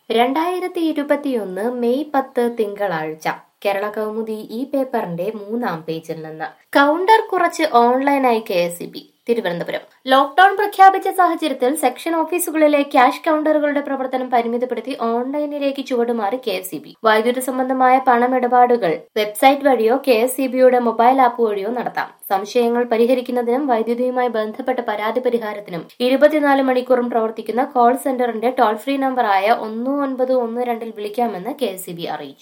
രണ്ടായിരത്തി ഇരുപത്തിയൊന്ന് മെയ് പത്ത് തിങ്കളാഴ്ച കേരള കൗമുദി ഈ പേപ്പറിന്റെ മൂന്നാം പേജിൽ നിന്ന് കൗണ്ടർ കുറച്ച് ഓൺലൈനായി K S E B Thiruvananthapuram lockdown പ്രഖ്യാപിച്ച സാഹചര്യത്തിൽ സെക്ഷൻ ഓഫീസുകളിലെ ക്യാഷ് കൗണ്ടറുകളുടെ പ്രവർത്തനം പരിമിതപ്പെടുത്തി ഓൺലൈനിലേക്ക് ചുവടുമാറി കെ എസ് ഇ ബി വൈദ്യുതി സംബന്ധമായ പണമിടപാടുകൾ വെബ്സൈറ്റ് വഴിയോ കെ എസ് ഇ ബിയുടെ മൊബൈൽ ആപ്പ് വഴിയോ നടത്താം സംശയങ്ങൾ പരിഹരിക്കുന്നതിനും വൈദ്യുതിയുമായി ബന്ധപ്പെട്ട പരാതി പരിഹാരത്തിനും ഇരുപത്തിനാല് മണിക്കൂറും പ്രവർത്തിക്കുന്ന കോൾ സെന്ററിന്റെ ടോൾ ഫ്രീ നമ്പറായ ഒന്ന് ഒൻപത് ഒന്ന് രണ്ടിൽ വിളിക്കാമെന്ന് കെ എസ് ഇ ബി അറിയിച്ചു